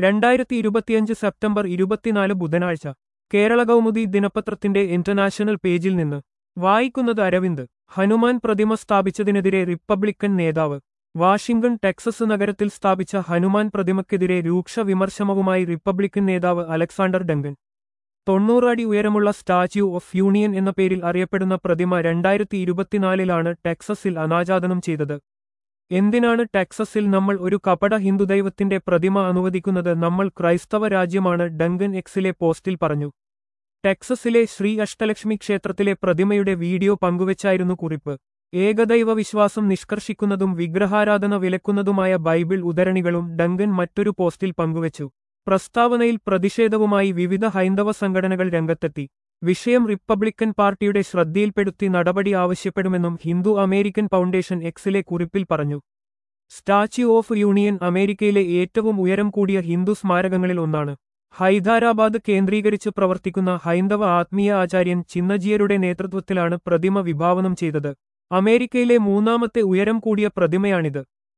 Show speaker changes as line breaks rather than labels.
രണ്ടായിരത്തി ഇരുപത്തിയഞ്ച് സെപ്റ്റംബർ ഇരുപത്തിനാല് ബുധനാഴ്ച കേരള കൗമുദി ദിനപത്രത്തിന്റെ ഇന്റർനാഷണൽ പേജിൽ നിന്ന് വായിക്കുന്നത് അരവിന്ദ് ഹനുമാൻ പ്രതിമ സ്ഥാപിച്ചതിനെതിരെ റിപ്പബ്ലിക്കൻ നേതാവ് വാഷിംഗ്ടൺ ടെക്സസ് നഗരത്തിൽ സ്ഥാപിച്ച ഹനുമാൻ പ്രതിമയ്ക്കെതിരെ രൂക്ഷ വിമർശനവുമായി റിപ്പബ്ലിക്കൻ നേതാവ് അലക്സാണ്ടർ ഡങ്കൻ തൊണ്ണൂറ് അടി ഉയരമുള്ള സ്റ്റാച്യു ഓഫ് യൂണിയൻ എന്ന പേരിൽ അറിയപ്പെടുന്ന പ്രതിമ രണ്ടായിരത്തി ഇരുപത്തിനാലിലാണ് ടെക്സസിൽ അനാച്ഛാദനം ചെയ്തത് എന്തിനാണ് ടെക്സസിൽ നമ്മൾ ഒരു കപട ഹിന്ദുദൈവത്തിന്റെ പ്രതിമ അനുവദിക്കുന്നത് നമ്മൾ ക്രൈസ്തവ രാജ്യമാണ് ഡങ്കൻ എക്സിലെ പോസ്റ്റിൽ പറഞ്ഞു ടെക്സസിലെ ശ്രീ അഷ്ടലക്ഷ്മി ക്ഷേത്രത്തിലെ പ്രതിമയുടെ വീഡിയോ പങ്കുവച്ചായിരുന്നു കുറിപ്പ് ഏകദൈവ വിശ്വാസം നിഷ്കർഷിക്കുന്നതും വിഗ്രഹാരാധന വിലക്കുന്നതുമായ ബൈബിൾ ഉദ്ധരണികളും ഡങ്കൻ മറ്റൊരു പോസ്റ്റിൽ പങ്കുവച്ചു പ്രസ്താവനയിൽ പ്രതിഷേധവുമായി വിവിധ ഹൈന്ദവ സംഘടനകൾ രംഗത്തെത്തി വിഷയം റിപ്പബ്ലിക്കൻ പാർട്ടിയുടെ ശ്രദ്ധയിൽപ്പെടുത്തി നടപടി ആവശ്യപ്പെടുമെന്നും ഹിന്ദു അമേരിക്കൻ ഫൗണ്ടേഷൻ എക്സിലെ കുറിപ്പിൽ പറഞ്ഞു സ്റ്റാച്യു ഓഫ് യൂണിയൻ അമേരിക്കയിലെ ഏറ്റവും ഉയരം കൂടിയ ഹിന്ദു സ്മാരകങ്ങളിൽ ഒന്നാണ് ഹൈദരാബാദ് കേന്ദ്രീകരിച്ച് പ്രവർത്തിക്കുന്ന ഹൈന്ദവ ആത്മീയ ആചാര്യൻ ചിന്നജിയരുടെ നേതൃത്വത്തിലാണ് പ്രതിമ വിഭാവനം ചെയ്തത് അമേരിക്കയിലെ മൂന്നാമത്തെ ഉയരം കൂടിയ പ്രതിമയാണിത്